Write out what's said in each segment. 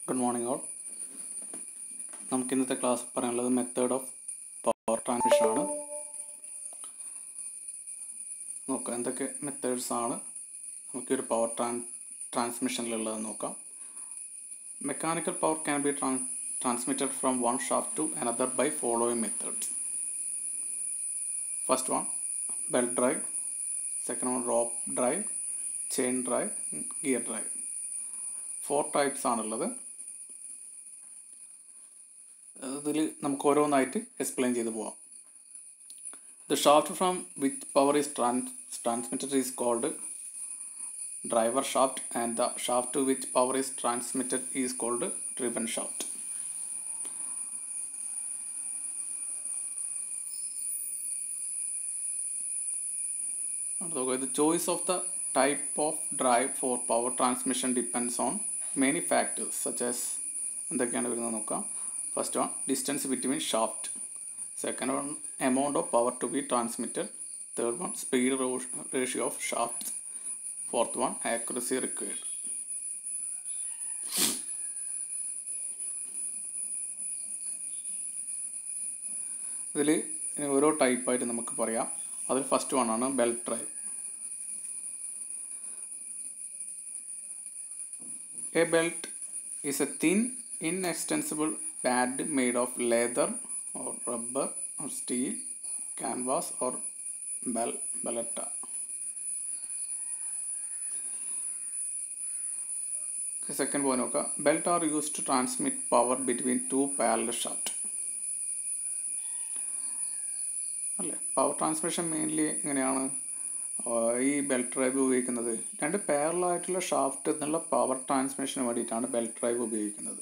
Good morning all നമുക്ക് ഇന്നത്തെ class പറയാനുള്ളത് മെത്തേഡ് ഓഫ് പവർ ട്രാൻസ്മിഷൻ ആണ് നോക്കാം എന്തൊക്കെ മെത്തേഡ്സ് ആണ് നമുക്കൊരു പവർ ട്രാൻ ട്രാൻസ്മിഷനിലുള്ളത് നോക്കാം മെക്കാനിക്കൽ പവർ ക്യാൻ ബി ട്രാൻ transmitted from one shaft to another by following methods first one belt drive second one rope drive chain drive gear drive four types ആണുള്ളത് ഇതിൽ നമുക്ക് ഓരോന്നായിട്ട് എക്സ്പ്ലെയിൻ ചെയ്ത് പോവാം the shaft from which power is trans transmitted is called driver shaft and the shaft to which power is transmitted is called driven shaft അടുത്ത the choice of the type of drive for power transmission depends on many factors such as എന്തൊക്കെയാണ് വരുന്നത് നോക്കാം first one distance between shaft second one amount of power to be transmitted third one speed ratio of shaft fourth one accuracy required ഇതിൽ ഇനി ഓരോ ടൈപ്പായിട്ട് നമുക്ക് പറയാം അതിൽ ഫസ്റ്റ് വൺ ആണ് belt drive A belt is a thin, inextensible pad made of leather or rubber or steel, canvas or bell belletta. Second point നോക്കുക belt are use to transmit power between two parallel shaft അല്ലേ power transmission mainly എങ്ങനെയാണ് ഈ belt drive ഉപയോഗിക്കുന്നത് രണ്ട് പാരലായിട്ടുള്ള shaft എന്നുള്ള power ട്രാൻസ്മിഷന് വേണ്ടിയിട്ടാണ് belt drive ഉപയോഗിക്കുന്നത്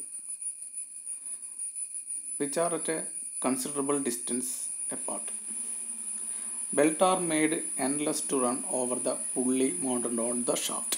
which are at a considerable distance apart belt are made endless to run over the pulley mounted on the shaft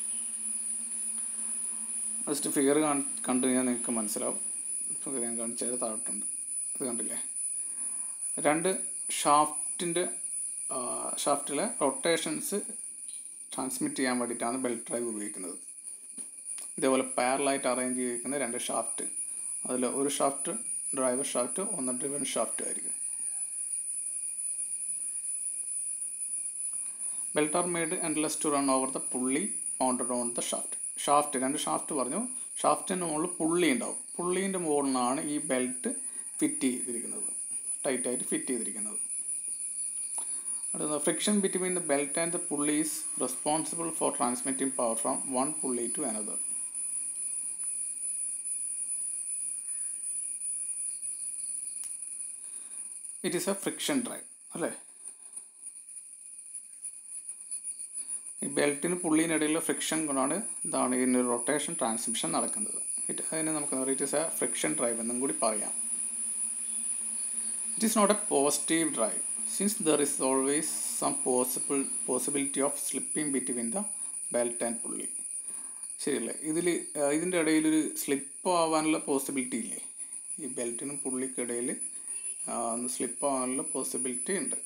just figure കണ്ടു കഴിഞ്ഞാൽ നിങ്ങൾക്ക് മനസ്സിലാവും ഫിഗർ ഞാൻ കാണിച്ചത് താഴോട്ടുണ്ട് ഇത് കണ്ടില്ലേ രണ്ട് ഷാഫ്റ്റിൻ്റെ ഷാഫ്റ്റിലെ റൊട്ടേഷൻസ് ട്രാൻസ്മിറ്റ് ചെയ്യാൻ വേണ്ടിയിട്ടാണ് ബെൽറ്റ് ഡ്രൈവ് ഉപയോഗിക്കുന്നത് ഇതേപോലെ പാരലായിട്ട് അറേഞ്ച് ചെയ്തിരിക്കുന്ന രണ്ട് ഷാഫ്റ്റ് അതിൽ ഒരു ഷാഫ്റ്റ് ഡ്രൈവർ ഷാഫ്റ്റ് ഒന്ന് ഡ്രിവൻ ഷാഫ്റ്റ് ആയിരിക്കും belt are made endless to run over the pulley mounted on the shaft shaft രണ്ട് ഷാഫ്റ്റ് പറഞ്ഞു ഷാഫ്റ്റിൻ്റെ മുകളിൽ പുള്ളി ഉണ്ടാവും പുള്ളീൻ്റെ മുകളിലാണ് ഈ ബെൽറ്റ് ഫിറ്റ് ചെയ്തിരിക്കുന്നത് ടൈറ്റായിട്ട് ഫിറ്റ് ചെയ്തിരിക്കുന്നത് അടുത്ത friction between the belt and the pulley is responsible for transmitting power from one pulley to another it is a friction drive അല്ലേ ഈ ബെൽറ്റിന് പുള്ളിനിടയിലുള്ള ഫ്രിക്ഷൻ കൊണ്ടാണ് ഇതാണ് ഇതിൻ്റെ റൊട്ടേഷൻ ട്രാൻസ്മിഷൻ നടക്കുന്നത് ഇറ്റ് അതിന് നമുക്ക് it is a friction drive എന്നും കൂടി പറയാം it is not a positive drive since there is always some possible possibility of slipping between the belt and pulley ശരിയല്ലേ ഇതിൽ ഇതിൻ്റെ ഇടയിലൊരു സ്ലിപ്പ് ആവാനുള്ള പോസിബിലിറ്റി ഇല്ലേ ഈ ബെൽറ്റിനും പുള്ളിക്കിടയിൽ ഒന്ന് സ്ലിപ്പ് ആവാനുള്ള പോസിബിലിറ്റി ഉണ്ട്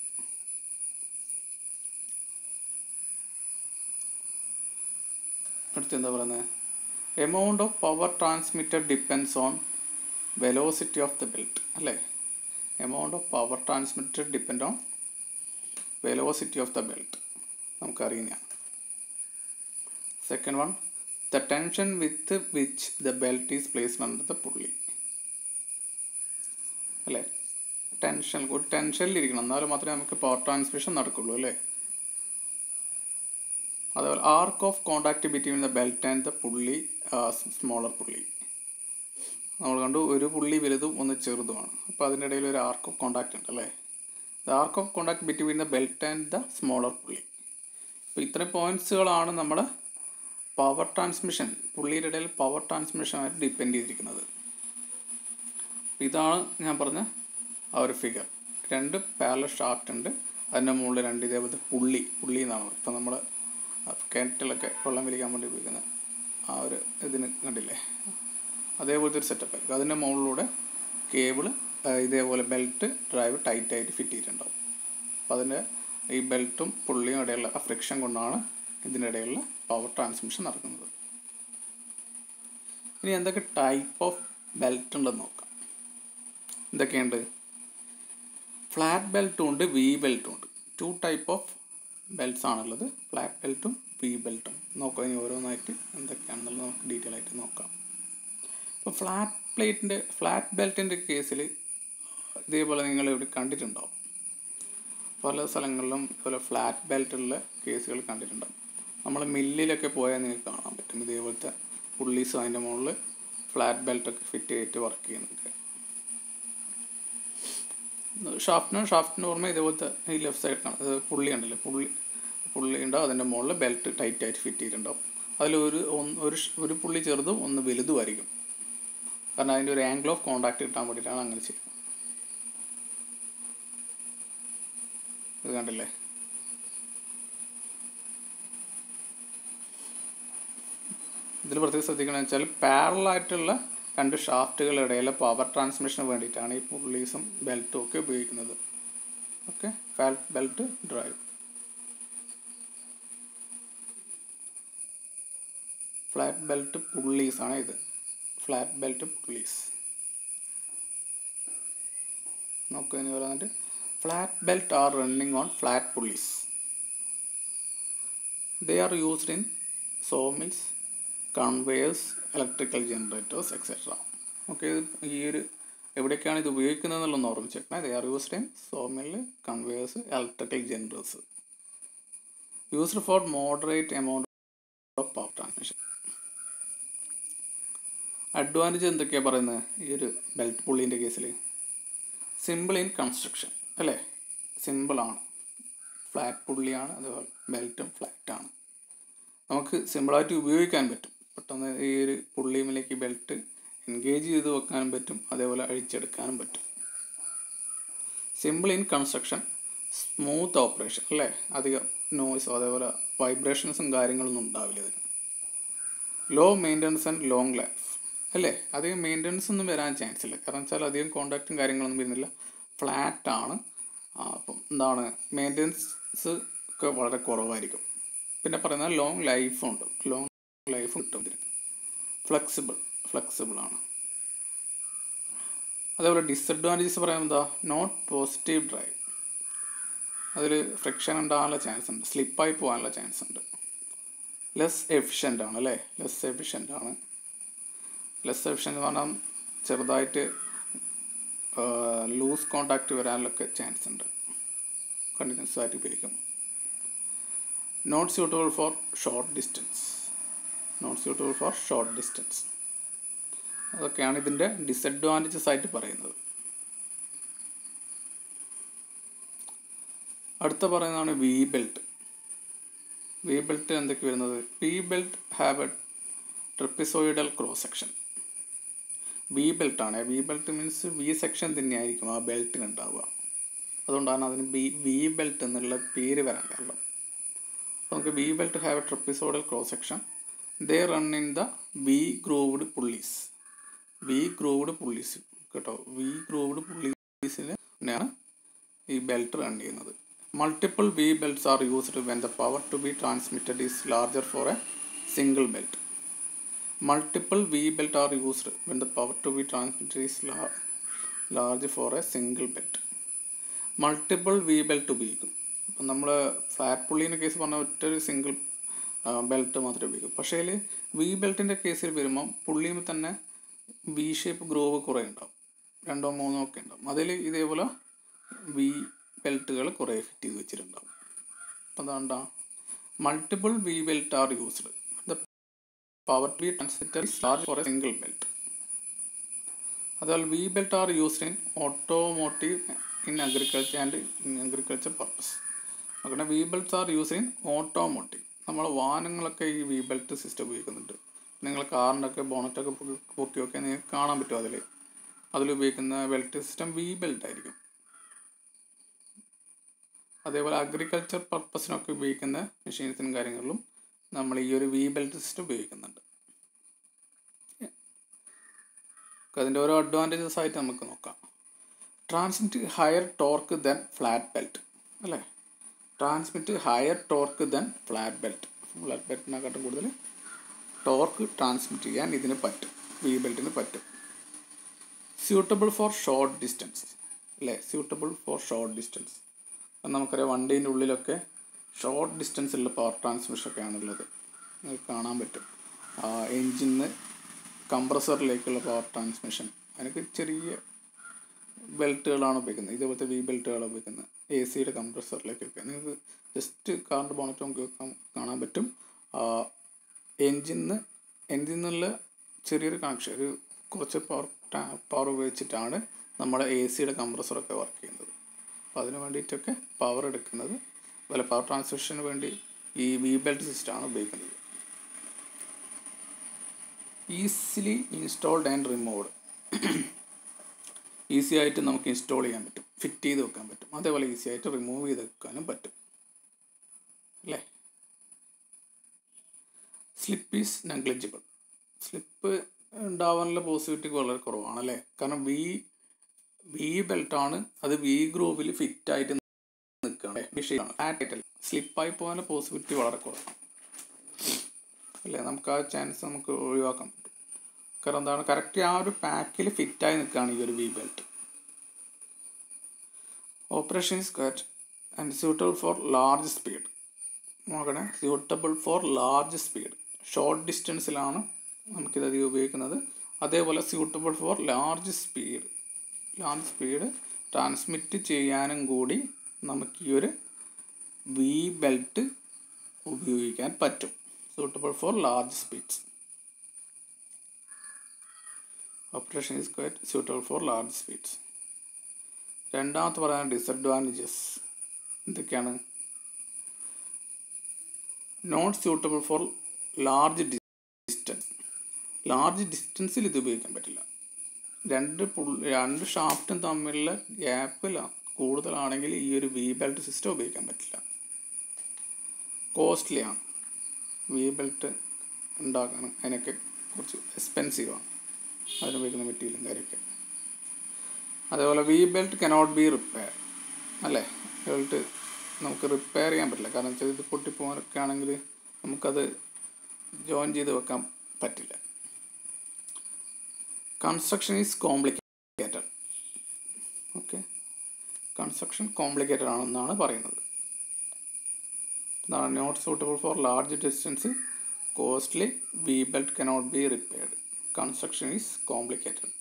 അടുത്ത് എന്താ പറയുന്നത് amount of power transmitted depends on velocity of the belt അല്ലേ amount of power transmitted depend on velocity of the belt നമുക്കറിയുന്നതാണ് second one the tension with which the belt is placed under the pulley അല്ലേ tension ഒരു ടെൻഷനിലിരിക്കണം എന്നാലും മാത്രമേ നമുക്ക് power transmission നടക്കുള്ളൂ അല്ലേ അതേപോലെ arc of contact between the belt and the pulley smaller pulley നമ്മൾ കണ്ടു ഒരു പുള്ളി വലുതും ഒന്ന് ചെറുതുമാണ് അപ്പോൾ അതിൻ്റെ ഇടയിൽ ഒരു ആർക്ക് ഓഫ് കോണ്ടാക്ട് ഉണ്ട് അല്ലേ the arc of contact between the belt and the smaller pulley അപ്പോൾ ഇത്രയും പോയിൻറ്റ്സുകളാണ് നമ്മുടെ പവർ ട്രാൻസ്മിഷൻ പുള്ളിയുടെ ഇടയിൽ പവർ ട്രാൻസ്മിഷനായിട്ട് ഡിപ്പെൻഡ് ചെയ്തിരിക്കുന്നത് ഇതാണ് ഞാൻ പറഞ്ഞ ആ ഒരു ഫിഗർ രണ്ട് പാരല ഷാഫ്റ്റ് ഉണ്ട് അതിൻ്റെ മുകളിൽ രണ്ട് ഇതേപോലത്തെ പുള്ളി പുള്ളി എന്നാണ് ഇപ്പോൾ നമ്മൾ കിണറ്റിലൊക്കെ വെള്ളം വലിക്കാൻ വേണ്ടി ഉപയോഗിക്കുന്ന ആ ഒരു ഇതിന് കണ്ടില്ലേ അതേപോലത്തെ ഒരു സെറ്റപ്പ് ആയിരിക്കും അതിൻ്റെ മുകളിലൂടെ കേബിള് ഇതേപോലെ ബെൽറ്റ് ഡ്രൈവ് ടൈറ്റായിട്ട് ഫിറ്റ് ചെയ്തിട്ടുണ്ടാവും അപ്പോൾ അതിൻ്റെ ഈ ബെൽറ്റും പുള്ളിയും ഇടയിലുള്ള ആ ഫ്രിക്ഷൻ കൊണ്ടാണ് ഇതിനിടയിലുള്ള പവർ ട്രാൻസ്മിഷൻ നടക്കുന്നത് ഇനി എന്തൊക്കെ ടൈപ്പ് ഓഫ് ബെൽറ്റ് ഉണ്ടെന്ന് നോക്കാം എന്തൊക്കെയുണ്ട് ഫ്ലാറ്റ് ബെൽറ്റും ഉണ്ട് വി ബെൽറ്റും ഉണ്ട് ടു ടൈപ്പ് ഓഫ് ബെൽറ്റ്സ് ആണുള്ളത് ഫ്ലാറ്റ് ബെൽറ്റും വി ബെൽറ്റും നോക്കാം ഇനി ഓരോന്നായിട്ട് എന്തൊക്കെയാണെന്നുള്ളത് നമുക്ക് ഡീറ്റെയിൽ ആയിട്ട് നോക്കാം ഇപ്പോൾ ഫ്ലാറ്റ് പ്ലേറ്റിൻ്റെ ഫ്ലാറ്റ് ബെൽറ്റിൻ്റെ കേസിൽ ഇതേപോലെ നിങ്ങൾ ഇവിടെ കണ്ടിട്ടുണ്ടാവും പല സ്ഥലങ്ങളിലും ഇതുപോലെ ഫ്ലാറ്റ് ബെൽറ്റുള്ള കേസുകൾ കണ്ടിട്ടുണ്ടാവും നമ്മൾ മില്ലിലൊക്കെ പോയാൽ നിങ്ങൾക്ക് കാണാൻ പറ്റും ഇതേപോലത്തെ പുള്ളീസും അതിൻ്റെ മുകളിൽ ഫ്ലാറ്റ് ബെൽറ്റൊക്കെ ഫിറ്റ് ചെയ്തിട്ട് വർക്ക് ചെയ്യുന്നുണ്ട് ഷാഫ്റ്റിന് ഷാഫ്റ്റിന് ഓർമ്മ ഇതേപോലത്തെ ഈ ലെഫ്റ്റ് സൈഡ് കാണാം അത് പുള്ളി ഉണ്ടല്ലോ പുള്ളി പുള്ളി ഉണ്ടാവും അതിൻ്റെ മുകളിൽ ബെൽറ്റ് ടൈറ്റ് ആയിട്ട് ഫിറ്റ് ചെയ്തിട്ടുണ്ടാവും അതിലൊരു ഒന്ന് ഒരു ഷ്- ഒരു പുള്ളി ചെറുതും ഒന്ന് വലുതുമായിരിക്കും കാരണം അതിൻ്റെ ഒരു ആംഗിൾ ഓഫ് കോണ്ടാക്ട് കിട്ടാൻ വേണ്ടിയിട്ടാണ് അങ്ങനെ ചെയ്യുന്നത് ഇത് കണ്ടില്ലേ ഇതിൽ പ്രത്യേകം ശ്രദ്ധിക്കണമെന്ന് വെച്ചാൽ പാരലായിട്ടുള്ള രണ്ട് ഷാഫ്റ്റുകളുടെ ഇടയിലെ പവർ ട്രാൻസ്മിഷന് വേണ്ടിയിട്ടാണ് ഈ പുള്ളീസും ബെൽറ്റും ഒക്കെ ഉപയോഗിക്കുന്നത് okay flat belt drive flat belt pulleys ആണ് ഇത് ഫ്ലാറ്റ് ബെൽറ്റ് പുള്ളീസ് നോക്കുക ഇനി പറയാന്നിട്ട് flat belt are running on flat pulleys they are used in sawmills conveyors electrical generators etc okay ഈ ഒരു എവിടെയൊക്കെയാണ് ഇത് ഉപയോഗിക്കുന്നത് എന്നുള്ളതൊന്ന് ഓർമ്മിച്ചേക്കണേ they are used in sawmill conveyors electrical generators used for moderate amount of power transmission advantage എന്തൊക്കെയാണ് പറയുന്നത് ഈ ഒരു ബെൽറ്റ് പുള്ളീൻ്റെ കേസിൽ സിമ്പിൾ ഇൻ കൺസ്ട്രക്ഷൻ അല്ലേ സിമ്പിളാണ് ഫ്ലാറ്റ് പുള്ളിയാണ് അതുപോലെ ബെൽറ്റും ഫ്ലാറ്റാണ് നമുക്ക് സിമ്പിളായിട്ട് ഉപയോഗിക്കാൻ പറ്റും പെട്ടെന്ന് ഈ ഒരു പുള്ളിയുമിലേക്ക് ബെൽറ്റ് എൻഗേജ് ചെയ്ത് വെക്കാനും പറ്റും അതേപോലെ അഴിച്ചെടുക്കാനും പറ്റും simple in construction smooth operation അല്ലേ അധികം നോയ്സോ അതേപോലെ വൈബ്രേഷൻസും കാര്യങ്ങളൊന്നും ഉണ്ടാവില്ല ഇതിന് low maintenance and long life അല്ലേ അധികം മെയിൻ്റനൻസ് ഒന്നും വരാൻ ചാൻസ് ഇല്ല കാരണം വെച്ചാൽ അധികം കോണ്ടാക്റ്റും കാര്യങ്ങളൊന്നും വരുന്നില്ല ഫ്ലാറ്റ് ആണ് ആ, അപ്പം എന്താണ് മെയിൻ്റനൻസ് ഒക്കെ വളരെ കുറവായിരിക്കും പിന്നെ പറയുന്നത് ലോങ് ലൈഫും ഉണ്ട് ലോങ് ലൈഫ് കിട്ടും ഇതിന് ഫ്ലെക്സിബിൾ ഫ്ലെക്സിബിൾ ആണ് അതേപോലെ ഡിസഡ്വാൻറ്റേജസ് പറയുമ്പോൾ എന്താ നോട്ട് പോസിറ്റീവ് ഡ്രൈവ് അതിൽ ഫ്രിക്ഷൻ ഉണ്ടാകാനുള്ള ചാൻസ് ഉണ്ട് സ്ലിപ്പായി പോകാനുള്ള ചാൻസ് ഉണ്ട് ലെസ് എഫിഷ്യൻ്റ് ആണ് അല്ലേ ലെസ് എഫിഷ്യൻ്റ് ആണ് ലെസ് എഫിഷ്യൻ്റ് എന്ന് പറഞ്ഞാൽ ചെറുതായിട്ട് ലൂസ് കോണ്ടാക്റ്റ് വരാനൊക്കെ ചാൻസ് ഉണ്ട് കണ്ടിന്യൂസ് ആയിട്ട് ഉപയോഗിക്കും not suitable for short distance not suitable for short distance അതൊക്കെയാണ് ഇതിൻ്റെ ഡിസഡ്വാൻറ്റേജസ് ആയിട്ട് പറയുന്നത് അടുത്ത പറയുന്നതാണ് വി ബെൽറ്റ് വി ബെൽറ്റ് എന്തൊക്കെ വരുന്നത് V belt have a trapezoidal cross section V belt ആണ് V belt means V section തന്നെയായിരിക്കും ആ ബെൽറ്റിന് ഉണ്ടാവുക അതുകൊണ്ടാണ് അതിന് ബി വി ബെൽറ്റ് എന്നുള്ള പേര് വരാൻ കാരണം നമുക്ക് V belt have a trapezoidal cross section they run in the V grooved pulleys V grooved pulleys കേട്ടോ വി ഗ്രൂവ്ഡ് പുള്ളീസിൽ തന്നെയാണ് ഈ ബെൽറ്റ് റൺ ചെയ്യുന്നത് multiple V belts are used when the power to be transmitted is larger for a single belt multiple V belt are used when the power to be transmitted is large for a single belt multiple V belt ഉപയോഗിക്കും ഇപ്പം നമ്മൾ flat പുള്ളീൻ്റെ case പറഞ്ഞാൽ ഒറ്റ ഒരു single belt മാത്രമേ ഉപയോഗിക്കൂ പക്ഷേ അതിൽ V ബെൽറ്റിൻ്റെ കേസിൽ വരുമ്പം പുള്ളിയുമ്പോൾ തന്നെ വി ഷേപ്പ് ഗ്രോവ് കുറേ ഉണ്ടാവും രണ്ടോ മൂന്നോ ഒക്കെ ഉണ്ടാവും അതിൽ ഇതേപോലെ വി ബെൽറ്റുകൾ കുറേ ഫിറ്റ് ചെയ്ത് വെച്ചിട്ടുണ്ടാവും അപ്പം അതാണ്ടാ multiple V belt are used the power be transmitted large for a single belt അതുപോലെ V belt are used in automotive in agriculture and in agriculture purpose അങ്ങനെ V belts are use in automotive നമ്മൾ വാഹനങ്ങളൊക്കെ ഈ V belt system ഉപയോഗിക്കുന്നുണ്ട് നിങ്ങൾ കാറിൻ്റെ ഒക്കെ ബോണറ്റൊക്കെ പൊക്കി ഒക്കെ നിങ്ങൾക്ക് കാണാൻ പറ്റും അതിൽ അതിലുപയോഗിക്കുന്ന ബെൽറ്റ് സിസ്റ്റം വി ബെൽറ്റ് ആയിരിക്കും അതേപോലെ അഗ്രികൾച്ചർ പർപ്പസിനൊക്കെ ഉപയോഗിക്കുന്ന മെഷീൻസിനും കാര്യങ്ങളിലും നമ്മൾ ഈ ഒരു വി ബെൽറ്റ് സിസ്റ്റം ഉപയോഗിക്കുന്നുണ്ട് അതിൻ്റെ ഓരോ അഡ്വാൻറ്റേജസ് ആയിട്ട് നമുക്ക് നോക്കാം transmit higher torque than flat belt അല്ലേ transmit higher torque than flat belt flat ബെൽറ്റിനെക്കാട്ടും കൂടുതൽ ടോർക്ക് ട്രാൻസ്മിറ്റ് ചെയ്യാൻ ഇതിന് പറ്റും വി ബെൽറ്റിന് പറ്റും സ്യൂട്ടബിൾ ഫോർ ഷോർട്ട് ഡിസ്റ്റൻസ് അല്ലേ സ്യൂട്ടബിൾ ഫോർ ഷോർട്ട് ഡിസ്റ്റൻസ് അപ്പം നമുക്കറിയാം വണ്ടീൻ്റെ ഉള്ളിലൊക്കെ ഷോർട്ട് ഡിസ്റ്റൻസിലുള്ള പവർ ട്രാൻസ്മിഷൻ ആണുള്ളത് നിങ്ങൾക്ക് കാണാൻ പറ്റും എൻജിന്ന് കംപ്രസറിലേക്കുള്ള പവർ ട്രാൻസ്മിഷൻ അതിനൊക്കെ ചെറിയ ബെൽറ്റുകളാണ് ഉപയോഗിക്കുന്നത് ഇതേപോലത്തെ വി ബെൽറ്റുകളാണ് ഉപയോഗിക്കുന്നത് എ സിയുടെ കംപ്രസറിലേക്കൊക്കെ നിങ്ങൾക്ക് ജസ്റ്റ് കാറിൻ്റെ ബോണറ്റ് നമുക്ക് വെക്കാൻ- കാണാൻ പറ്റും എൻജിന്ന് എൻജിൻ നിന്നുള്ള ചെറിയൊരു കണക്ഷൻ ഒരു കുറച്ച് പവർ പവർ ഉപയോഗിച്ചിട്ടാണ് നമ്മുടെ എ സിയുടെ കംപ്രസറൊക്കെ വർക്ക് ചെയ്യുന്നത് അപ്പോൾ അതിന് വേണ്ടിയിട്ടൊക്കെ പവർ എടുക്കുന്നത് അതുപോലെ പവർ ട്രാൻസ്മിഷന് വേണ്ടി ഈ വി ബെൽറ്റ് സിസ്റ്റമാണ് ഉപയോഗിക്കുന്നത് easily installed and removed easy ആയിട്ട് നമുക്ക് ഇൻസ്റ്റാൾ ചെയ്യാൻ പറ്റും ഫിറ്റ് ചെയ്ത് വെക്കാൻ പറ്റും അതേപോലെ ഈസി ആയിട്ട് റിമൂവ് ചെയ്ത് വെക്കാനും പറ്റും അല്ലേ സ്ലിപ്പ് ഈസ് നെഗ്ലിജിബിൾ സ്ലിപ്പ് ഉണ്ടാവാനുള്ള പോസിബിലിറ്റി വളരെ കുറവാണ് അല്ലേ കാരണം വി വി ബെൽറ്റാണ് അത് വി ഗ്രൂപ്പിൽ ഫിറ്റ് ആയിട്ട് നിൽക്കുകയാണ് വിഷയമാണ് ആയിട്ടല്ല സ്ലിപ്പായി പോകാനുള്ള പോസിബിലിറ്റി വളരെ കുറവാണ് അല്ലേ നമുക്ക് ആ ചാൻസ് നമുക്ക് ഒഴിവാക്കാൻ പറ്റും കാരണം എന്താണ് കറക്റ്റ് ആ ഒരു പാക്കിൽ ഫിറ്റായി നിൽക്കുകയാണ് ഈ ഒരു V belt operation is correct and suitable for large speed നോക്കണേ സ്യൂട്ടബിൾ ഫോർ ലാർജ് സ്പീഡ് ഷോർട്ട് ഡിസ്റ്റൻസിലാണ് നമുക്കിത് അധികം ഉപയോഗിക്കുന്നത് അതേപോലെ suitable for large speed large speed transmit ചെയ്യാനും കൂടി നമുക്ക് ഈ ഒരു വി ബെൽറ്റ് ഉപയോഗിക്കാൻ പറ്റും suitable for large speeds. Operation is quiet suitable for large speeds രണ്ടാമത്തെ പറയാൻ ഡിസഡ്വാൻറ്റേജസ് എന്തൊക്കെയാണ് not suitable for large distance large ഡിസ്റ്റൻസിൽ ഇത് ഉപയോഗിക്കാൻ പറ്റില്ല രണ്ട് പുൾ രണ്ട് ഷാഫ്റ്റും തമ്മിലുള്ള ഗ്യാപ്പ് കൂടുതലാണെങ്കിൽ ഈ ഒരു വി ബെൽറ്റ് സിസ്റ്റം ഉപയോഗിക്കാൻ പറ്റില്ല കോസ്റ്റ്ലി ആണ് വി ബെൽറ്റ് ഉണ്ടാക്കാനും അതിനൊക്കെ കുറച്ച് എക്സ്പെൻസീവാണ് അതിനുപയോഗിക്കുന്ന മെറ്റീരിയലും കാര്യമൊക്കെ അതേപോലെ V belt cannot be repair അല്ലേ ബെൽറ്റ് നമുക്ക് റിപ്പയർ ചെയ്യാൻ പറ്റില്ല കാരണം വെച്ചാൽ ഇത് പൊട്ടിപ്പോകാനൊക്കെ ആണെങ്കിൽ നമുക്കത് ജോയിൻ ചെയ്ത് വെക്കാൻ പറ്റില്ല construction is complicated okay construction complicated ആണെന്നാണ് പറയുന്നത് എന്താണ് not suitable for large distance costly V belt cannot be repaired construction is complicated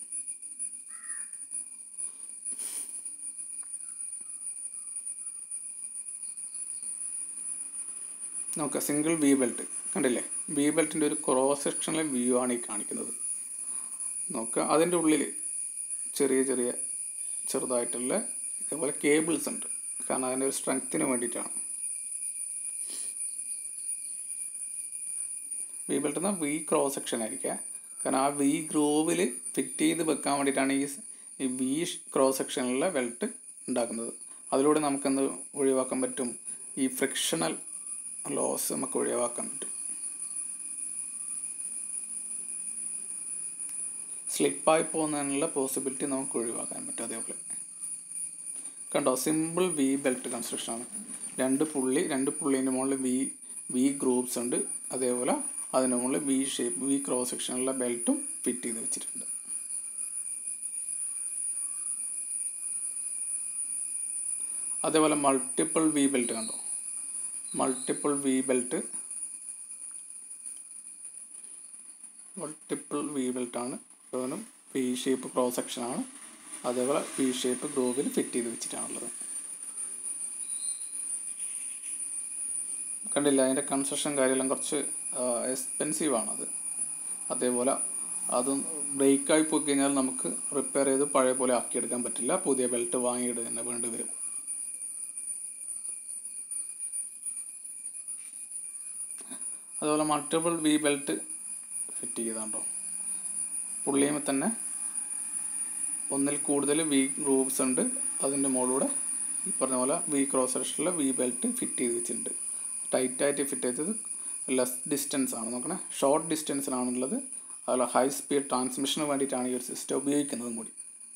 നോക്കുക സിംഗിൾ വി ബെൽറ്റ് കണ്ടില്ലേ വി ബെൽറ്റിൻ്റെ ഒരു ക്രോസ് സെക്ഷനിലെ വ്യൂ ആണ് ഈ കാണിക്കുന്നത് നോക്കുക അതിൻ്റെ ഉള്ളിൽ ചെറിയ ചെറിയ ചെറുതായിട്ടുള്ള ഇതേപോലെ കേബിൾസ് ഉണ്ട് കാരണം അതിൻ്റെ ഒരു സ്ട്രെങ്ത്തിന് വേണ്ടിയിട്ടാണ് വി ബെൽറ്റ് എന്നാൽ വി ക്രോസ് സെക്ഷൻ ആയിരിക്കുക കാരണം ആ വി ഗ്രൂവിൽ ഫിറ്റ് ചെയ്ത് വെക്കാൻ വേണ്ടിയിട്ടാണ് ഈ ഈ വി ക്രോസ് സെക്ഷനിലുള്ള ബെൽറ്റ് ഉണ്ടാക്കുന്നത് അതിലൂടെ നമുക്കെന്ത് ഒഴിവാക്കാൻ പറ്റും ഈ ഫ്രിക്ഷണൽ ലോസ് നമുക്ക് ഒഴിവാക്കാൻ പറ്റും സ്ലിപ്പായി പോകുന്നതിനുള്ള പോസിബിലിറ്റി നമുക്ക് ഒഴിവാക്കാൻ പറ്റും അതേപോലെ കണ്ടോ സിമ്പിൾ വി ബെൽറ്റ് കൺസ്ട്രക്ഷൻ ആണ് രണ്ട് പുള്ളി രണ്ട് പുള്ളീൻ്റെ മുകളിൽ വി വി ഗ്രൂപ്പ്സ് ഉണ്ട് അതേപോലെ അതിന് മുകളിൽ വി ഷേപ്പ് വി ക്രോസ് സെക്ഷനുള്ള ബെൽറ്റും ഫിറ്റ് ചെയ്ത് വെച്ചിട്ടുണ്ട് അതേപോലെ മൾട്ടിപ്പിൾ വി ബെൽറ്റ് കണ്ടോ multiple V belt multiple V ബെൽറ്റാണ് ഓരോന്നും വി ഷേപ്പ് ക്രോസ് സെക്ഷനാണ് അതേപോലെ വി ഷേപ്പ് ഗ്രൂവിൽ ഫിറ്റ് ചെയ്ത് വെച്ചിട്ടാണുള്ളത് കണ്ടില്ല അതിൻ്റെ കൺസ്ട്രക്ഷൻ കാര്യമെല്ലാം കുറച്ച് എക്സ്പെൻസീവ് ആണത് അതേപോലെ അത് ബ്രേക്കായി പോയി കഴിഞ്ഞാൽ നമുക്ക് റിപ്പയർ ചെയ്ത് പഴയ പോലെ ആക്കിയെടുക്കാൻ പറ്റില്ല പുതിയ ബെൽറ്റ് വാങ്ങിയിടുക തന്നെ വേണ്ടി വരും അതുപോലെ മൾട്ടിപ്പിൾ വി ബെൽറ്റ് ഫിറ്റ് ചെയ്താണ്ടോ പുള്ളിയുമ്പോൾ തന്നെ ഒന്നിൽ കൂടുതൽ വി ഗ്രൂവ്സ് ഉണ്ട് അതിൻ്റെ മുകളിലൂടെ ഈ പറഞ്ഞ പോലെ വി ക്രോസ് സെക്ഷനിലെ വി ബെൽറ്റ് ഫിറ്റ് ചെയ്ത് വെച്ചിട്ടുണ്ട് ടൈറ്റായിട്ട് ഫിറ്റ് ചെയ്തത് ലെസ് ഡിസ്റ്റൻസ് ആണ് നോക്കണേ ഷോർട്ട് ഡിസ്റ്റൻസിലാണുള്ളത് അതുപോലെ ഹൈ സ്പീഡ് ട്രാൻസ്മിഷന് വേണ്ടിയിട്ടാണ് ഈ ഒരു സിസ്റ്റം ഉപയോഗിക്കുന്നതും കൂടി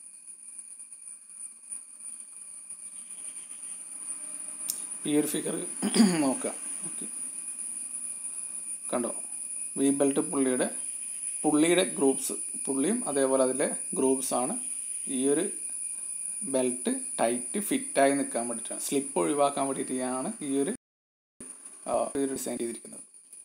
ഈ ഒരു ഫിഗർ നോക്കാം ഓക്കെ കണ്ടോ വി ബെൽറ്റ് പുള്ളിയുടെ പുള്ളിയുടെ ഗ്രൂപ്പ്സ് പുള്ളിയും അതേപോലെ അതിലെ ഗ്രൂപ്പ്സാണ് ഈ ഒരു ബെൽറ്റ് ടൈറ്റ് ഫിറ്റായി നിൽക്കാൻ വേണ്ടിയിട്ടാണ് സ്ലിപ്പ് ഒഴിവാക്കാൻ വേണ്ടിയിട്ടാണ് ഈ ഒരു ആ, ഈ ഒരു ഡിസൈൻ ചെയ്തിരിക്കുന്നത്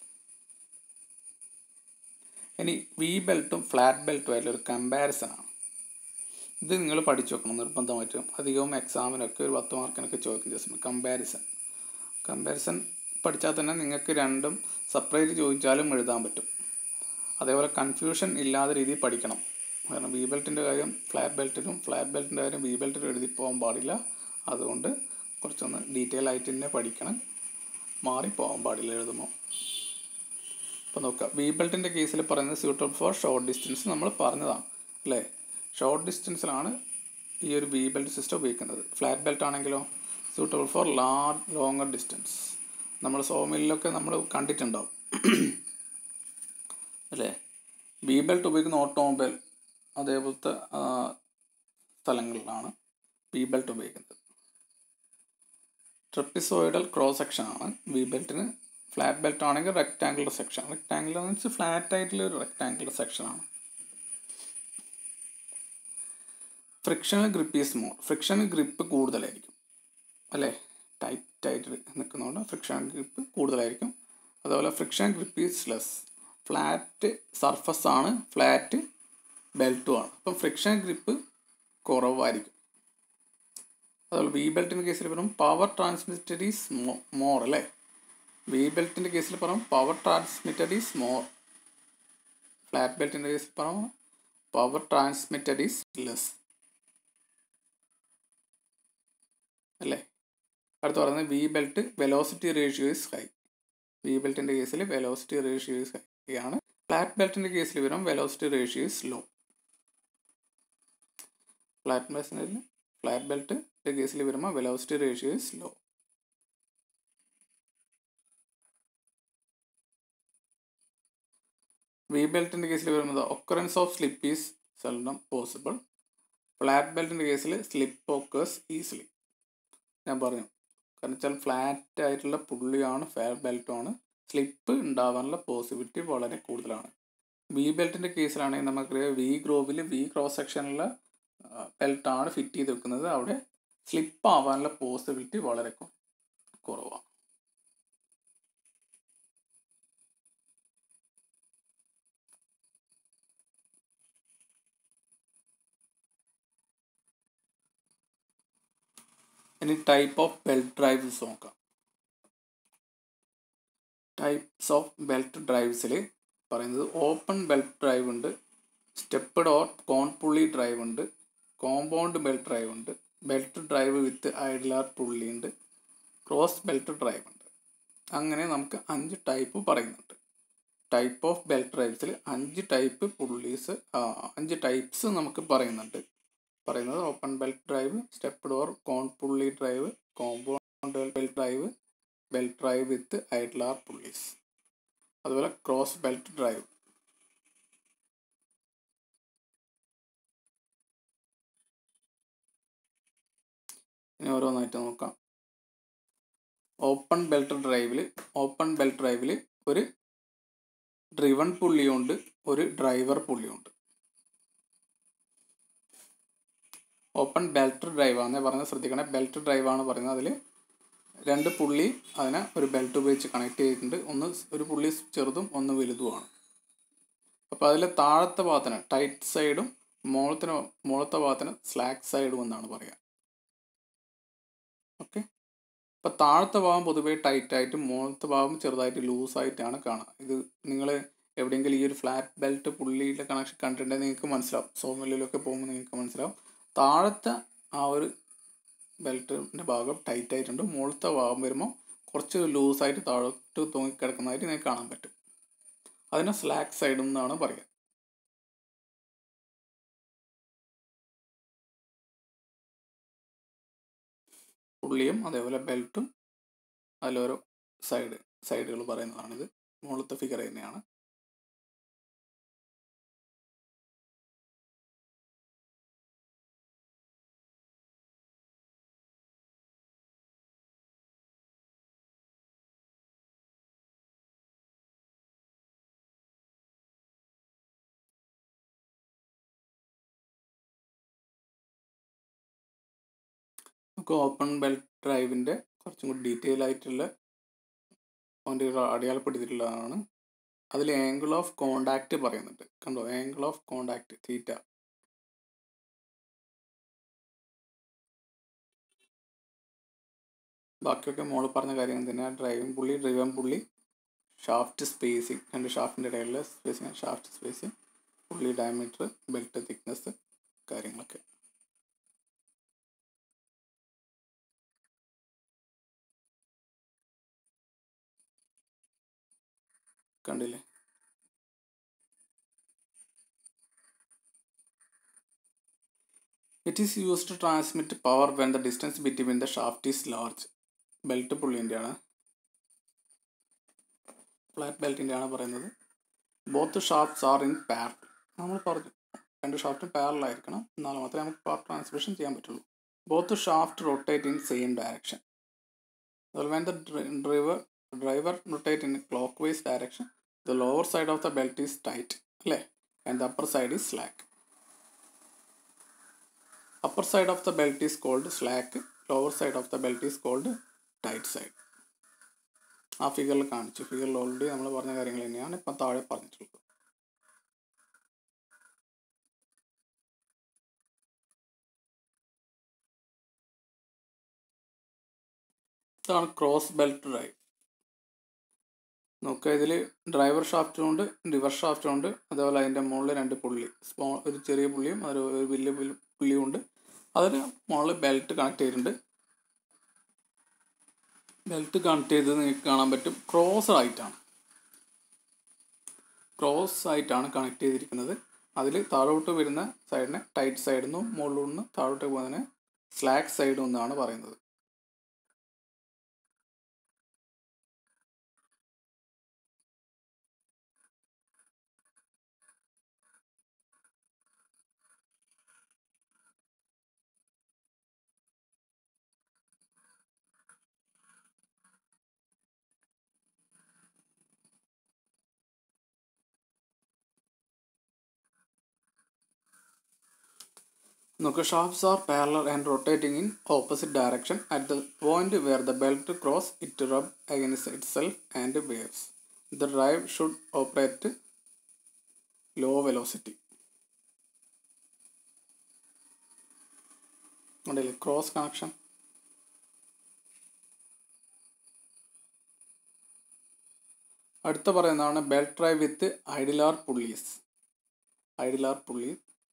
ഇനി വി ബെൽറ്റും ഫ്ലാറ്റ് ബെൽറ്റും ആയിട്ടുള്ള ഒരു കമ്പാരിസൺ ആണ് ഇത് നിങ്ങൾ പഠിച്ചു വെക്കണം നിർബന്ധമായിട്ടും അധികവും എക്സാമിനൊക്കെ ഒരു പത്ത് മാർക്കിനൊക്കെ ചോദിക്കും ജസ്റ്റ് കമ്പാരിസൺ കമ്പാരിസൺ പഠിച്ചാൽ തന്നെ നിങ്ങൾക്ക് രണ്ടും സെപ്പറേറ്റ് ചോദിച്ചാലും എഴുതാൻ പറ്റും അതേപോലെ കൺഫ്യൂഷൻ ഇല്ലാത്ത രീതിയിൽ പഠിക്കണം കാരണം വി ബെൽറ്റിൻ്റെ കാര്യം ഫ്ലാറ്റ് ബെൽറ്റിനും ഫ്ലാറ്റ് ബെൽറ്റിൻ്റെ കാര്യം വി ബെൽറ്റിനും എഴുതി പോകാൻ പാടില്ല അതുകൊണ്ട് കുറച്ചൊന്ന് ഡീറ്റെയിൽ ആയിട്ട് തന്നെ പഠിക്കണം മാറി പോകാൻ പാടില്ല എഴുതുമ്പോൾ അപ്പോൾ നോക്കുക വി ബെൽറ്റിൻ്റെ കേസിൽ പറയുന്നത് സ്യൂട്ടബിൾ ഫോർ ഷോർട്ട് ഡിസ്റ്റൻസ് നമ്മൾ പറഞ്ഞതാണ് അല്ലേ ഷോർട്ട് ഡിസ്റ്റൻസിലാണ് ഈ ഒരു വി ബെൽറ്റ് സിസ്റ്റം ഉപയോഗിക്കുന്നത് ഫ്ലാറ്റ് ബെൽറ്റ് ആണെങ്കിലോ suitable for large longer distance നമ്മൾ സോമിലൊക്കെ നമ്മൾ കണ്ടിട്ടുണ്ടാവും അല്ലേ വി ബെൽറ്റ് ഉപയോഗിക്കുന്ന ഓട്ടോമൊബൈൽ അതേപോലത്തെ ആ, സ്ഥലങ്ങളിലാണ് വി ബെൽറ്റ് ഉപയോഗിക്കുന്നത് ട്രിപ്പിസോയിഡൽ ക്രോസ് സെക്ഷൻ ആണ് വി ബെൽറ്റിന് ഫ്ലാറ്റ് ബെൽറ്റ് ആണെങ്കിൽ റെക്ടാങ്കുലർ സെക്ഷൻ റെക്ടാങ്കുലർ എന്ന് വെച്ചാൽ ഫ്ലാറ്റ് ആയിട്ടുള്ള ഒരു റെക്ടാങ്കുലർ സെക്ഷനാണ് frictional grip is more frictional grip കൂടുതലായിരിക്കും അല്ലേ ടൈറ്റ് ആയിട്ട് നിൽക്കുന്നതുകൊണ്ട് ഫ്രിക്ഷൻ ഗ്രിപ്പ് കൂടുതലായിരിക്കും അതുപോലെ friction grip is less flat surface ആണ് ഫ്ലാറ്റ് ബെൽറ്റും ആണ് അപ്പം ഫ്രിക്ഷൻ ഗ്രിപ്പ് കുറവായിരിക്കും അതുപോലെ വി ബെൽറ്റിൻ്റെ കേസിൽ പറയും പവർ ട്രാൻസ്മിറ്റഡ് ഈസ് മോർ അല്ലേ വി ബെൽറ്റിൻ്റെ കേസിൽ പറയും power transmitted is more flat ബെൽറ്റിൻ്റെ കേസിൽ പറയും പവർ ട്രാൻസ്മിറ്റഡ് ഈസ് ലെസ് അല്ലേ അടുത്ത് പറയുന്നത് V belt velocity ratio is high V ബെൽറ്റിൻ്റെ കേസിൽ വെലോസിറ്റി റേഷ്യോ ഇസ് ഹൈ ആണ് ഫ്ലാറ്റ് ബെൽറ്റിൻ്റെ കേസിൽ വരും velocity ratio is low flat ബെൽറ്റിൽ ഫ്ലാറ്റ് ബെൽറ്റിൻ്റെ കേസിൽ വരുമ്പോൾ velocity ratio is low V ബെൽറ്റിൻ്റെ കേസിൽ വരുന്നത് occurrence of slip is seldom possible flat ബെൽറ്റിൻ്റെ കേസിൽ സ്ലിപ്പ് ഓക്കേഴ്സ് ഈസിലി ഞാൻ പറഞ്ഞു കാരണം വെച്ചാൽ ഫ്ലാറ്റ് ആയിട്ടുള്ള പുള്ളിയാണ് ഫെയർ ബെൽറ്റുമാണ് സ്ലിപ്പ് ഉണ്ടാവാനുള്ള പോസിബിലിറ്റി വളരെ കൂടുതലാണ് വി ബെൽറ്റിൻ്റെ കേസിലാണെങ്കിൽ നമുക്ക് വി ഗ്രോവിൽ വി ക്രോസ് സെക്ഷനിലുള്ള ബെൽറ്റാണ് ഫിറ്റ് ചെയ്ത് വെക്കുന്നത് അവിടെ സ്ലിപ്പ് ആവാനുള്ള പോസിബിലിറ്റി വളരെ കു- കുറവാണ് ഇനി ടൈപ്പ് ഓഫ് ബെൽറ്റ് ഡ്രൈവ്സ് നോക്കാം ടൈപ്സ് ഓഫ് ബെൽറ്റ് ഡ്രൈവ്സിൽ പറയുന്നത് ഓപ്പൺ ബെൽറ്റ് ഡ്രൈവ് ഉണ്ട് stepped or cone pulley drive ഉണ്ട് കോമ്പൗണ്ട് ബെൽറ്റ് ഡ്രൈവ് ഉണ്ട് belt drive with idler pulley ഉണ്ട് ക്രോസ് ബെൽറ്റ് ഡ്രൈവ് ഉണ്ട് അങ്ങനെ നമുക്ക് അഞ്ച് ടൈപ്പ് പറയുന്നുണ്ട് ടൈപ്പ് ഓഫ് ബെൽറ്റ് ഡ്രൈവ്സിൽ അഞ്ച് ടൈപ്പ് പുള്ളീസ് അഞ്ച് ടൈപ്സ് നമുക്ക് പറയുന്നുണ്ട് പറയുന്നത് open belt drive stepped or cone pulley drive compound belt drive belt drive with idler pulleys അതുപോലെ ക്രോസ് ബെൽറ്റ് ഡ്രൈവ് ഇനി ഓരോന്നായിട്ട് നോക്കാം ഓപ്പൺ ബെൽറ്റ് ഡ്രൈവിൽ ഓപ്പൺ ബെൽറ്റ് ഡ്രൈവിൽ ഒരു ഡ്രിവൺ പുള്ളിയുണ്ട് ഒരു ഡ്രൈവർ പുള്ളിയുണ്ട് ഓപ്പൺ ബെൽറ്റ് ഡ്രൈവ് ആണെന്ന് പറഞ്ഞത് ശ്രദ്ധിക്കണേ ബെൽറ്റ് ഡ്രൈവ് ആണ് പറയുന്നത് അതിൽ രണ്ട് പുള്ളി അതിനെ ഒരു ബെൽറ്റ് ഉപയോഗിച്ച് കണക്ട് ചെയ്തിട്ടുണ്ട് ഒന്ന് ഒരു പുള്ളി ചെറുതും ഒന്ന് വലുതുമാണ് അപ്പോൾ അതിൽ താഴത്തെ ഭാഗത്തിന് ടൈറ്റ് സൈഡും മുകളത്തിന് മുകളത്തെ ഭാഗത്തിന് സ്ലാക്ക് സൈഡും എന്നാണ് പറയുക ഓക്കെ അപ്പോൾ താഴത്തെ ഭാഗം പൊതുവേ ടൈറ്റ് ആയിട്ടും മുകളത്തെ ഭാഗം ചെറുതായിട്ട് ലൂസായിട്ടാണ് കാണുക ഇത് നിങ്ങൾ എവിടെയെങ്കിലും ഈ ഒരു ഫ്ലാറ്റ് ബെൽറ്റ് പുള്ളിയുടെ കണക്ഷൻ കണ്ടിട്ടുണ്ടെങ്കിൽ നിങ്ങൾക്ക് മനസ്സിലാവും സോമിലൊക്കെ പോകുമ്പോൾ നിങ്ങൾക്ക് മനസ്സിലാവും താഴത്തെ ആ ഒരു ബെൽറ്റിൻ്റെ ഭാഗം ടൈറ്റ് ആയിട്ടുണ്ട് മുകളത്തെ ഭാഗം വരുമ്പോൾ കുറച്ച് ലൂസായിട്ട് താഴോട്ട് തൂങ്ങിക്കിടക്കുന്നതായിട്ട് നിങ്ങൾക്ക് കാണാൻ പറ്റും അതിനെ സ്ലാക്ക് സൈഡ് എന്നാണ് പറയുക പുള്ളിയും അതേപോലെ ബെൽറ്റും അതിലോരോ സൈഡ് സൈഡുകൾ പറയുന്നതാണിത് മുകളത്തെ ഫിഗർ തന്നെയാണ് നമുക്ക് ഓപ്പൺ ബെൽറ്റ് ഡ്രൈവിൻ്റെ കുറച്ചും കൂടി ഡീറ്റെയിൽ ആയിട്ടുള്ള അതിൻ്റെ അടയാളപ്പെടുത്തിയിട്ടുള്ളതാണ് അതിൽ ആംഗിൾ ഓഫ് കോണ്ടാക്റ്റ് പറയുന്നുണ്ട് കണ്ടോ ആംഗിൾ ഓഫ് കോണ്ടാക്റ്റ് തീറ്റ ബാക്കിയൊക്കെ മോള് പറഞ്ഞ കാര്യം തന്നെ ഡ്രൈവിംഗ് പുള്ളി ഡ്രൈവൻ പുള്ളി ഷാഫ്റ്റ് സ്പേസിങ് രണ്ട് ഷാഫ്റ്റിൻ്റെ ഇടയിലുള്ള spacing shaft spacing pulley diameter belt thickness കാര്യങ്ങളൊക്കെ കണ്ടില്ലേ it is use to transmit power when the distance between the shaft is large belt പുള്ളിൻ്റെയാണ് ഫ്ലാറ്റ് ബെൽറ്റിൻ്റെയാണ് പറയുന്നത് both shafts are in par നമ്മൾ പറഞ്ഞു രണ്ട് ഷാഫ്റ്റും പാരലായിരിക്കണം എന്നാൽ മാത്രമേ നമുക്ക് പവർ ട്രാൻസ്മിഷൻ ചെയ്യാൻ പറ്റുള്ളൂ both shaft rotate in same direction അതുപോലെ when the driver driver rotate in clockwise direction the lower side of the belt is tight അല്ലേ and the upper side is slack upper side of the belt is called slack lower side of the belt is called tight side ആ ഫിഗറിൽ കാണിച്ചു ഫിഗറിൽ already നമ്മൾ പറഞ്ഞ കാര്യങ്ങൾ തന്നെയാണ് ഇപ്പം താഴെ പറഞ്ഞിട്ടുള്ളത് ഇതാണ് ക്രോസ് ബെൽറ്റ് ഡ്രൈവ് നോക്കുക ഇതിൽ ഡ്രൈവർ ഷാഫ്റ്റും ഉണ്ട് റിവർ ഷാഫ്റ്റും ഉണ്ട് അതേപോലെ അതിൻ്റെ മുകളിൽ രണ്ട് പുള്ളി സ്മോൾ ഒരു ചെറിയ പുള്ളിയും ഒരു ഒരു വലിയ പുള്ളിയും ഉണ്ട് അതിന് മുകളിൽ ബെൽറ്റ് കണക്ട് ചെയ്തിട്ടുണ്ട് ബെൽറ്റ് കണക്ട് ചെയ്തത് നിങ്ങൾക്ക് കാണാൻ പറ്റും ക്രോസ് ആയിട്ടാണ് ക്രോസ് ആയിട്ടാണ് കണക്ട് ചെയ്തിരിക്കുന്നത് അതിൽ താഴോട്ട് വരുന്ന സൈഡിനെ ടൈറ്റ് സൈഡിൽ നിന്നും മുകളിൽ നിന്ന് താഴോട്ട് പോകുന്നതിന് സ്ലാക്ക് സൈഡ് എന്നാണ് പറയുന്നത് നോക്കുക shafts are parallel and rotating in opposite direction at the point where the belt cross it rub against itself and waves the drive should operate low velocity ഉണ്ടല്ലേ ക്രോസ് കണക്ഷൻ അടുത്ത പറയുന്നതാണ് belt drive with idler pulleys idler pulley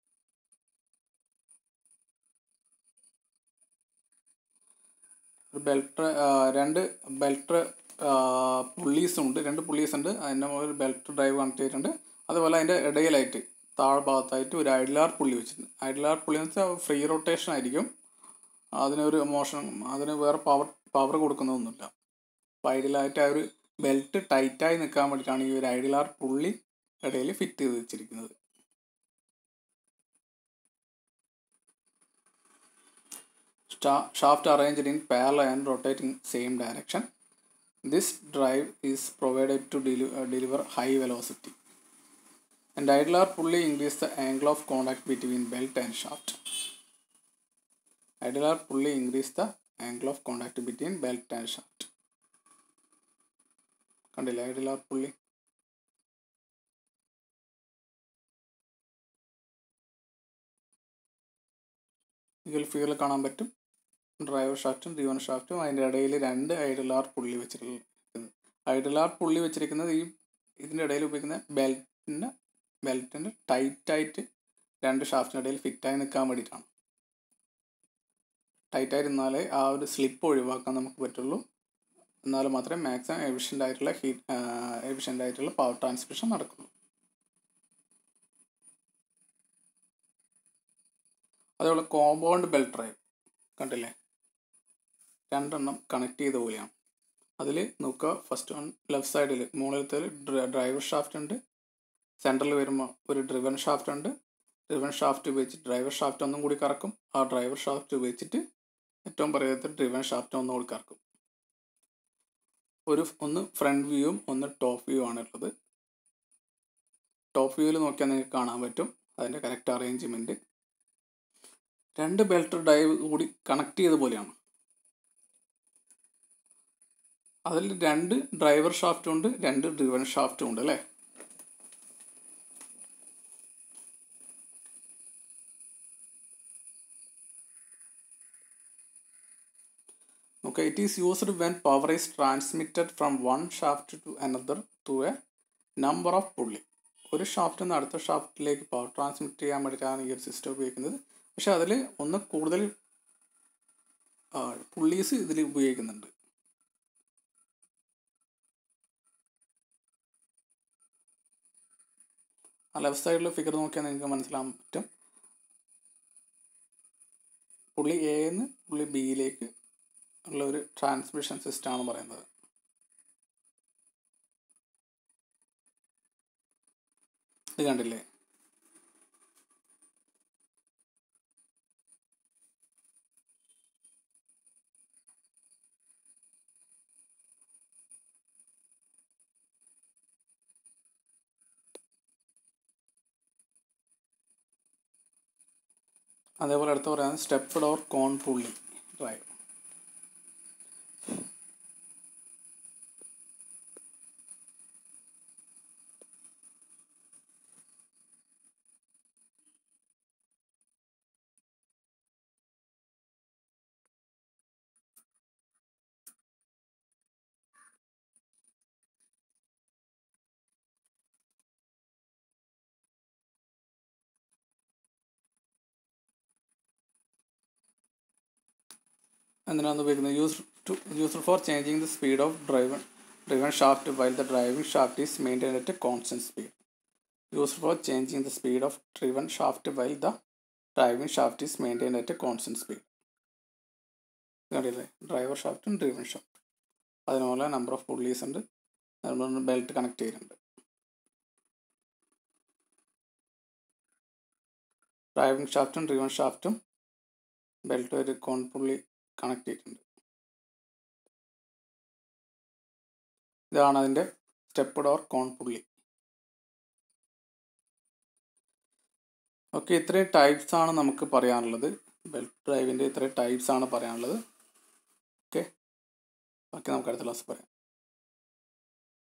ഒരു belt രണ്ട് belt pulleys ഉണ്ട് രണ്ട് pulleys ഉണ്ട് അതിൻ്റെ മുകളിൽ ബെൽറ്റ് ഡ്രൈവ് കണക്ട് ചെയ്തിട്ടുണ്ട് അതുപോലെ അതിൻ്റെ ഇടയിലായിട്ട് താഴ്ഭാഗത്തായിട്ട് ഒരു ഐഡിലാർ പുള്ളി വെച്ചിട്ടുണ്ട് ഐഡിലാർ പുള്ളി എന്ന് വെച്ചാൽ ഫ്രീ റൊട്ടേഷൻ ആയിരിക്കും അതിനൊരു മോഷൻ അതിന് വേറെ പവർ പവർ കൊടുക്കുന്നതൊന്നുമില്ല അപ്പോൾ ഐഡിയലായിട്ട് ആ ഒരു ബെൽറ്റ് ടൈറ്റായി നിൽക്കാൻ വേണ്ടിയിട്ടാണ് ഈ ഒരു ഐഡിലാർ പുള്ളി ഇടയിൽ ഫിറ്റ് ചെയ്ത് വെച്ചിരിക്കുന്നത് shaft arranged in parallel and rotating same direction. This drive is provided to deli uh, deliver high velocity. And idler pulley increase the angle of contact between belt and shaft. Idler pulley increase the angle of contact between belt and shaft. കണ്ടില്ല ഐഡിലാർ പുള്ളി ഇതിൽ ഫിഗറിൽ കാണാൻ പറ്റും driver ഷാഫ്റ്റും driven ഷാഫ്റ്റും അതിൻ്റെ ഇടയിൽ രണ്ട് ഐഡലാർ പുള്ളി വെച്ചിരിക്കുന്നത് ഐഡലാർ പുള്ളി വെച്ചിരിക്കുന്നത് ഈ ഇതിൻ്റെ ഇടയിൽ ഉപയോഗിക്കുന്ന ബെൽറ്റിൻ്റെ ബെൽറ്റിൻ്റെ ടൈറ്റായിട്ട് രണ്ട് ഷാഫ്റ്റിൻ്റെ ഇടയിൽ ഫിറ്റായി നിൽക്കാൻ വേണ്ടിയിട്ടാണ് ടൈറ്റായി ഇരുന്നാലേ ആ ഒരു സ്ലിപ്പ് ഒഴിവാക്കാൻ നമുക്ക് പറ്റുള്ളൂ എന്നാൽ മാത്രമേ മാക്സിമം എഫിഷ്യൻ്റ് ആയിട്ടുള്ള ഹീറ്റ് എഫിഷ്യൻ്റ് ആയിട്ടുള്ള പവർ ട്രാൻസ്മിഷൻ നടക്കുള്ളൂ അതേപോലെ കോമ്പൗണ്ട് ബെൽറ്റ് ഡ്രൈവ് കണ്ടില്ലേ രണ്ടെണ്ണം കണക്ട് ചെയ്ത പോലെയാണ് അതിൽ നോക്കുക ഫസ്റ്റ് വൺ ലെഫ്റ്റ് സൈഡിൽ മുകളിലത്തെ ഡ്രൈവർ ഷാഫ്റ്റ് ഉണ്ട് സെൻറ്ററിൽ വരുമ്പോൾ ഒരു ഡ്രിവൻ ഷാഫ്റ്റ് ഉണ്ട് ഡ്രിവൻ ഷാഫ്റ്റ് ഉപയോഗിച്ച് ഡ്രൈവർ ഷാഫ്റ്റ് ഒന്നും കൂടി കറക്കും ആ ഡ്രൈവർ ഷാഫ്റ്റ് ഉപയോഗിച്ചിട്ട് ഏറ്റവും പറയുന്നത് ഡ്രിവൻ ഷാഫ്റ്റ് ഒന്നും കൂടി കറക്കും ഒരു ഒന്ന് ഫ്രണ്ട് വ്യൂവും ഒന്ന് ടോപ്പ് വ്യൂ ആണ് ഉള്ളത് ടോപ്പ് വ്യൂവിൽ നോക്കിയാൽ നിങ്ങൾക്ക് കാണാൻ പറ്റും അതിൻ്റെ കറക്റ്റ് അറേഞ്ച്മെൻറ്റ് രണ്ട് ബെൽറ്റ് ഡ്രൈവ് കൂടി കണക്ട് ചെയ്ത പോലെയാണ് അതിൽ രണ്ട് ഡ്രൈവർ ഷാഫ്റ്റും ഉണ്ട് രണ്ട് ഡ്രിവൺ ഷാഫ്റ്റും ഉണ്ട് അല്ലേ Okay, it is used when power is transmitted from one shaft to another through a number of pulley. ഒരു ഷാഫ്റ്റിൽ നിന്ന് അടുത്ത ഷാഫ്റ്റിലേക്ക് പവർ ട്രാൻസ്മിറ്റ് ചെയ്യാൻ വേണ്ടിയിട്ടാണ് ഈ ഒരു സിസ്റ്റം ഉപയോഗിക്കുന്നത് പക്ഷെ അതിൽ ഒന്ന് കൂടുതൽ പുള്ളീസ് ഇതിൽ ഉപയോഗിക്കുന്നുണ്ട് ആ ലെഫ്റ്റ് സൈഡിലെ ഫിഗർ നോക്കിയാൽ നിങ്ങൾക്ക് മനസ്സിലാക്കാൻ പറ്റും പുള്ളി എന്ന് പുള്ളി ബിയിലേക്ക് ഉള്ള ഒരു ട്രാൻസ്മിഷൻ സിസ്റ്റം ആണ് പറയുന്നത് ഇത് കണ്ടില്ലേ അതേപോലെ അടുത്ത് പറയുന്നത് step or cone pulley drive എന്തിനാണ് ഉപയോഗിക്കുന്നത് use to use for changing the speed of driven driven shaft while the driving shaft is maintain at constant speed use for changing the speed of driven shaft while the driving shaft is maintain at constant speed കണ്ടില്ലേ driver ഷാഫ്റ്റും driven shaft അതിനുപോലെ number of pulleys ഉണ്ട് അതുപോലെ belt connect ചെയ്യുന്നുണ്ട് driving ഷാഫ്റ്റും driven ഷാഫ്റ്റും belt ഒരു cone pulley connect ചെയ്തിട്ടുണ്ട് ഇതാണ് അതിൻ്റെ സ്റ്റെപ്പ് ഡോർ കോൺപുള്ളി ഓക്കെ ഇത്രയും ടൈപ്സ് ആണ് നമുക്ക് പറയാനുള്ളത് ബെൽറ്റ് ഡ്രൈവിൻ്റെ ഇത്രയും ടൈപ്സ് ആണ് പറയാനുള്ളത് ഓക്കെ ബാക്കി നമുക്ക് അടുത്ത ക്ലാസ് പറയാം